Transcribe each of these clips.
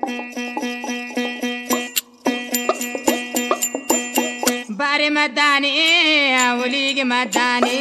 ಬಾರಿ ಮದ್ದಾನೆ ಹುಲಿಗೆ ಮದ್ದಾನೆ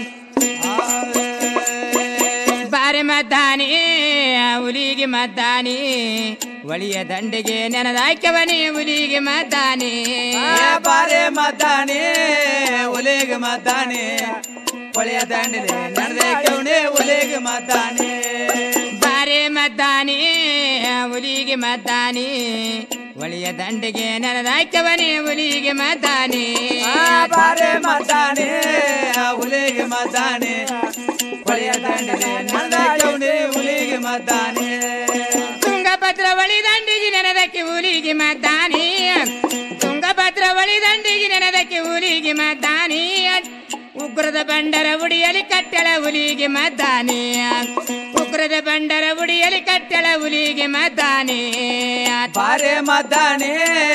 ಬಾರಿ ಮದ್ದಾನೆ ಹುಲಿಗೆ ಮದ್ದಾನೆ ಒಳಿಯ ದಂಡೆಗೆ ನೆನದಾಕ್ಯವನೇ ಹುಲಿಗೆ ಮದ್ದಾನೆ ಬಾರೆ ಮದ್ದಾನೆ ಒಲೆಗೆ ಮದ್ದಾನೆ ಹೊಳೆಯ ದಂಡಲೆ ನಡೆದ ಕವಣೆ ಒಲೆಗೆ ಮದ್ದಾನೆ ಬಾರೆ ಮದ್ದಾನೆ ಹುಲಿಗೆ ಮದ್ದಾನೆ ಒಳಿಯ ದಂಡೆಗೆ ನೆನದಾಕ್ಯವನೇ ಹುಲಿಗೆ ಮದ್ದಾನೆ ಬಾರೆ ಮದ್ದಾನೆ ಒಲೆಗೆ ಮದ್ದಾನೆ ಹೊಳೆಯ ದಂಡಲೆ ನಡೆದ ಕವಣೆ ಒಲೆಗೆ ಮದ್ದಾನೆ ತುಂಗಭದ್ರ ಒಳಿ ದಂಡಿಗೆ ನೆನದಕ್ಕೆ ಹುಲಿಗೆ ಮದ್ದಾನೆ ತುಂಗಭದ್ರ ಒಳಿ ದಂಡಿಗೆ ನೆನದಕ್ಕೆ ಹುಲಿಗೆ ಮದ್ದಾನೆ ಉಗ್ರದ ಬಂಡರ ಉಡಿಯಲಿ ಕಟ್ಟಳ ಹುಲಿಗೆ ಮದ್ದಾನೆ ಉಗ್ರದ ಬಂಡರ ಉಡಿಯಲಿ ಕಟ್ಟಳ ಹುಲಿಗೆ ಮದ್ದಾನೆ ಬಾರೆ ಮದ್ದಾನೆ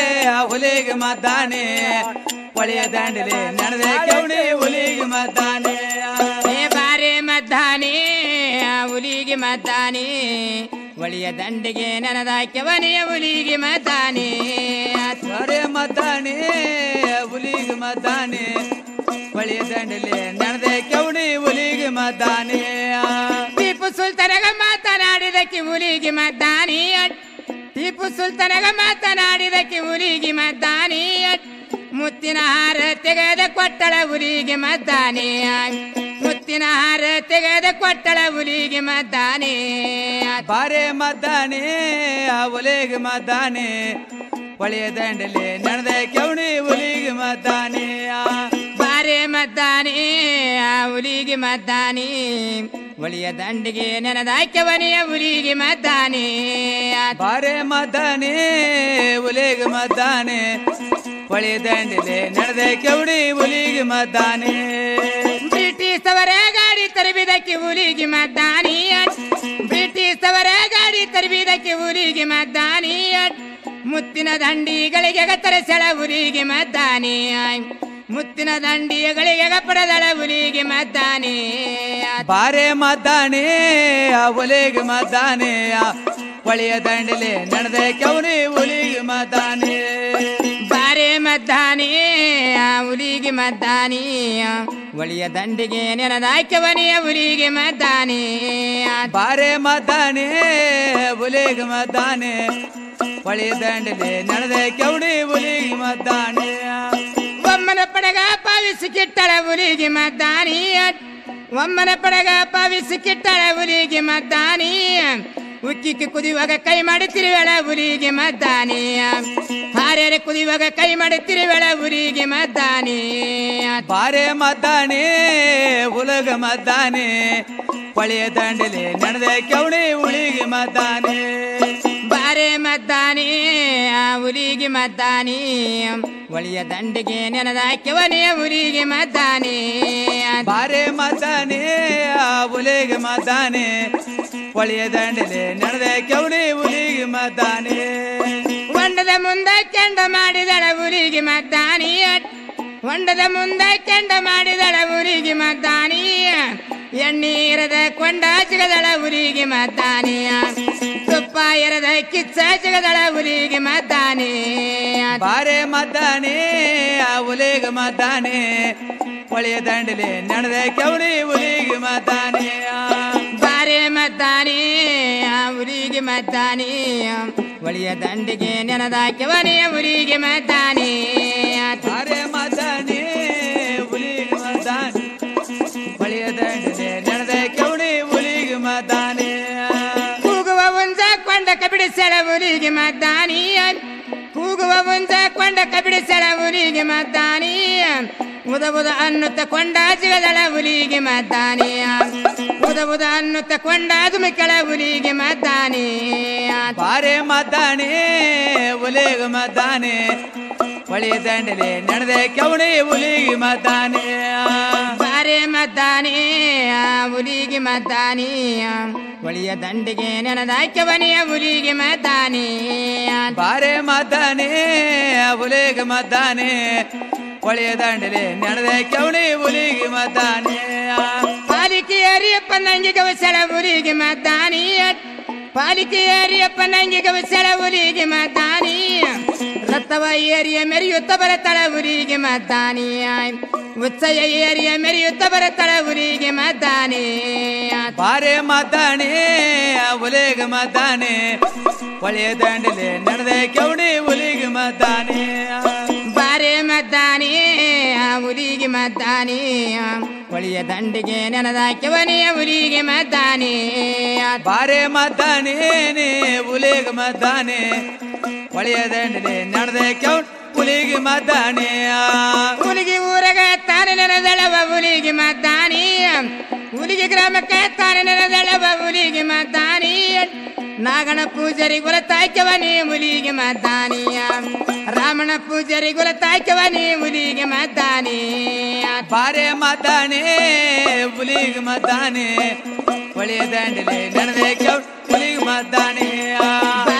ಒಲೆಗೆ ಮದ್ದಾನೆ ಹೊಳೆಯ ದಂಡಲೆ ನಡೆದ ಕವಣೆ ಒಲೆಗೆ ಮದ್ದಾನೆ ಏ ಬಾರೆ ಮದ್ದಾನೆ ಹುಲಿಗೆ ಮದ್ದಾನೆ ಒಳಿಯ ದಂಡಿಗೆ ನೆನದಾಕ್ಯವನೆಯ ಹುಲಿಗೆ ಮದ್ದಾನೆ ಬಾರೆ ಮದ್ದಾನೆ ಹುಲಿಗೆ ಮದ್ದಾನೆ ಹೊಳೆಯ ದಂಡಲೆ ನಡೆದ ಕವಣೆ ಒಲಿಗೆ ಮದ್ದಾನೆ ಟಿಪ್ಪು ಸುಲ್ತಾನಗ ಮಾತನಾಡಿದಕ್ಕೆ ಹುಲಿಗೆ ಮದ್ದಾನೆ ಟಿಪ್ಪು ಸುಲ್ತಾನಗ ಮಾತನಾಡಿದಕ್ಕೆ ಹುಲಿಗೆ ಮದ್ದಾನೆ ಮುತ್ತಿನ ಹಾರ ತೆಗೆದ ಕೊಟ್ಟಳ ಹುಲಿಗೆ ಮದ್ದಾನೆ ಮುತ್ತಿನ ಹಾರ ತೆಗೆದ ಕೊಟ್ಟಳ ಹುಲಿಗೆ ಮದ್ದಾನೆ ಬಾರೆ ಮದ್ದಾನೆ ಒಲೆಗೆ ಮದ್ದಾನೆ ಹೊಳೆಯ ದಂಡಲೆ ನಡೆದ ಕವಣೆ ಒಲಿಗೆ ಮದ್ದಾನೆ ಬಾರೆ ಮದ್ದಾನೆ ಹುಲಿಗೆ ಮದ್ದಾನೆ ಒಳಿಯ ದಂಡಿಗೆ ನೆನದಾಕ್ಯವನೆಯ ಹುಲಿಗೆ ಮದ್ದಾನೆ ಬಾರೆ ಮದ್ದಾನೆ ಒಲೆಗೆ ಮದ್ದಾನೆ ಹೊಳೆಯ ದಂಡಲೆ ನಡೆದ ಕವಣೆ ಒಲಿಗೆ ಮದ್ದಾನೆ ಬ್ರಿಟಿಷ್ ಅವರ ಗಾಡಿ ತರಬಿದಕ್ಕೆ ಹುಲಿಗೆ ಮದ್ದಾನಿ ಬ್ರಿಟಿಷ್ ಅವರ ಗಾಡಿ ತರಬಿದಕ್ಕೆ ಹುಲಿಗೆ ಮದ್ದಾನಿ ಮುತ್ತಿನ ದಂಡಿಗಳಿಗೆ ತರಸಳ ಹುಲಿಗೆ ಮದ್ದಾನೆ ಮುತ್ತಿನ ದಂಡಿಗಳಿಗೆ ಪಡೆದಳ ಹುಲಿಗೆ ಮದ್ದಾನೆ ಬಾರೆ ಮದ್ದಾನೆ ಒಲೆಗೆ ಮದ್ದಾನೆ ಹೊಳೆಯ ದಂಡಲೆ ನಡೆದ ಕವನೆ ಒಲಿಗೆ ಮದ್ದಾನೆ ಬಾರೆ ಮದ್ದಾನೆ ಹುಲಿಗೆ ಮದ್ದಾನೆ ಒಳಿಯ ದಂಡಿಗೆ ನೆನದಾಕ್ಯವನೆಯ ಹುಲಿಗೆ ಮದ್ದಾನೆ ಬಾರೆ ಮದ್ದಾನೆ ಒಲೆಗೆ ಮದ್ದಾನೆ ಹೊಳೆಯ ದಂಡಲೆ ನಡೆದ ಕವಣೆ ಒಲಿಗೆ ಮದ್ದಾನೆ ಒಮ್ಮನ ಪಡಗ ಪಾವಿಸಿ ಕಿಟ್ಟಳ ಹುಲಿಗೆ ಮದ್ದಾನಿ ಒಮ್ಮನ ಪಡಗ ಪಾವಿಸಿ ಕಿಟ್ಟಳ ಹುಲಿಗೆ ಮದ್ದಾನಿ ಉಕ್ಕಿಕ್ಕೆ ಕುದಿಯುವಾಗ ಕೈ ಮಾಡಿ ತಿರುವೆಳ ಹುಲಿಗೆ ಮದ್ದಾನಿ ಹಾರ್ಯಾರೆ ಕುದಿಯುವಾಗ ಕೈ ಮಾಡಿ ತಿರುವೆಳ ಹುಲಿಗೆ ಮದ್ದಾನಿ ಬಾರೆ ಮದ್ದಾನೆ ಉಲಗ ಮದ್ದಾನೆ ಹೊಳೆಯ ದಂಡಲೆ ನಡೆದ ಕವಣೆ ಉಳಿಗೆ ಮದ್ದಾನೆ ಬಾರೆ ಮದ್ದಾನಿ ಹುಲಿಗೆ ಮದ್ದಾನಿ ಒಳಿಯ ದಂಡಿಗೆ ನೆನದಾಕ್ಯವನೆಯ ಹುಲಿಗೆ ಮದ್ದಾನಿ ಬಾರೆ ಮದ್ದಾನೆ ಉಲಿಗೆ ಮದ್ದಾನೆ ಹೊಳೆಯ ದಂಡಲೆ ನಡೆದ ಕವಣೆ ಉಲಿಗೆ ಮದ್ದಾನೆ ಹೊಂಡದ ಮುಂದೆ ಕೆಂಡ ಮಾಡಿದಳ ಊರಿಗೆ ಮದ್ದಾನಿ ಹೊಂಡದ ಮುಂದೆ ಕೆಂಡ ಮಾಡಿದಳ ಊರಿಗೆ ಮದ್ದಾನಿ ಎಣ್ಣೀರದ ಕೊಂಡ ಸಿಗದಳ ಊರಿಗೆ ಮದ್ದಾನಿ ತುಪ್ಪ ಎರದ ಕಿಚ್ಚ ಸಿಗದಳ ಊರಿಗೆ ಮದ್ದಾನಿ ಬಾರೆ ಮದ್ದಾನೆ ಉಲಿಗೆ ಮದ್ದಾನೆ ಹೊಳೆಯ ದಂಡಲೆ ನಡೆದ ಕವಣೆ ಉಲಿಗೆ ಮದ್ದಾನೆ ಬಾರೆ ಮದ್ದಾನಿ ಊರಿಗೆ ಮದ್ದಾನಿ ಒಳಿಯ ದಂಡಿಗೆ ನೆನದಾಕ್ಯವನೆಯ ಊರಿಗೆ ಮದ್ದಾನಿ ಬಾರೆ ಮದ್ದಾನೆ ಉಲಿಗೆ ಮದ್ದಾನೆ ಹೊಳೆಯ ದಂಡಲೆ ನಡೆದ ಕವಣೆ ಉಲಿಗೆ ಮದ್ದಾನೆ ಕೂಗುವ ಮುಂಜ ಕೊಂಡ ಕಬಿಡಿಸಳ ಊರಿಗೆ ಮದ್ದಾನಿ ಕೂಗುವ ಮುಂಜ ಕೊಂಡ ಕಬಿಡಿಸಳ ಊರಿಗೆ ಮದ್ದಾನಿ ಉದ ಉದ ಅನ್ನುತ್ತ ಕೊಂಡ ಸಿಗದಳ ಹುಲಿಗೆ ಮದ್ದಾನಿ ಉದ ಉದ ಅನ್ನುತ್ತ ಕೊಂಡ ದುಮಿಕಳ ಹುಲಿಗೆ ಮದ್ದಾನಿ ಬಾರೆ ಮದ್ದಾನೆ ಉಲಿಗೆ ಮದ್ದಾನೆ ಹೊಳೆಯ ದಂಡಲೆ ನಡೆದ ಕವಣೆ ಉಲಿಗೆ ಮದ್ದಾನೆ ಬಾರೆ ಮದ್ದಾನಿ ಹುಲಿಗೆ ಮದ್ದಾನಿ ಒಳಿಯ ದಂಡಿಗೆ ನೆನದಾಕ್ಯವನೆಯ ಹುಲಿಗೆ ಮದ್ದಾನಿ ಬಾರೆ ಮದ್ದಾನೆ ಉಲಿಗೆ ಮದ್ದಾನೆ ಹೊಳೆಯ ದಂಡಲೆ ನಡೆದ ಕವಣೆ ಉಲಿಗೆ ಮದ್ದಾನೆ ಪಾಲಿಕೆ ಅರಿಯಪ್ಪ ನಂಗೆ ಗವಸಳ ಊರಿಗೆ ಮದ್ದಾನಿ ಪಾಲಿಕೆ ಏರಿಯಪ್ಪ ನಂಗಿಗ ವಿಸಳ ಹುಲಿಗೆ ಮದ್ದಾನಿ ರಥವ ಏರಿಯ ಮೆರೆಯುತ್ತ ಬರತಳ ಊರಿಗೆ ಮದ್ದಾನಿ ಉತ್ಸಯ ಏರಿಯ ಮೆರೆಯುತ್ತ ಬರತಳ ಊರಿಗೆ ಮದ್ದಾನಿ ಬಾರೆ ಮದ್ದಾನೆ ಹುಲಿಗ ಮದ್ದಾನೆ ಹೊಳೆಯ ದಂಡಲೆ ನಡೆದ ಕೆವಣಿ ಹುಲಿಗೆ ಮದ್ದಾನೆ ಬಾರೆ ಮದ್ದಾನಿ ಹುಲಿಗೆ ಮದ್ದಾನಿ ಹೊಳಿಯ ದಂಡಿಗೆ ನೆನದಾಕ್ಯವನಿಯ ಹುಲಿಗೆ ಮದ್ದಾನಿ ಬಾರೆ ಮದ್ದಾನೆ ಹುಲಿಗ ಮದ್ದಾನೆ ಹೊಳೆಯ ದಂಡಲೆ ನಡೆದ ಕೆವಣಿ ಹುಲಿಗೆ ಮದ್ದಾನೆ ಹುಲಿಗೆ ಊರಗ ತಾನೆ ನೆನದಳವ ಹುಲಿಗೆ ಮದ್ದಾನಿ ಹುಲಿಗೆ ಗ್ರಾಮಕ್ಕೆ ತಾನೆ ನೆನದಳವ ಹುಲಿಗೆ ಮದ್ದಾನಿ ನಾಗಣ ಪೂಜರಿ ಗುಲ ತಾಕ್ಯವನಿ ಹುಲಿಗೆ ಮದ್ದಾನಿಯ ರಾಮಣ ಪೂಜರಿ ಗುಲ ತಾಕ್ಯವನಿ ಹುಲಿಗೆ ಮದ್ದಾನಿ ಬಾರೆ ಮದ್ದಾನೆ ಹುಲಿಗೆ ಮದ್ದಾನೆ ಹೊಳೆಯ ದಂಡಲೆ ನಡೆದ ಕೆವಣಿ ಹುಲಿಗೆ ಮದ್ದಾನೆ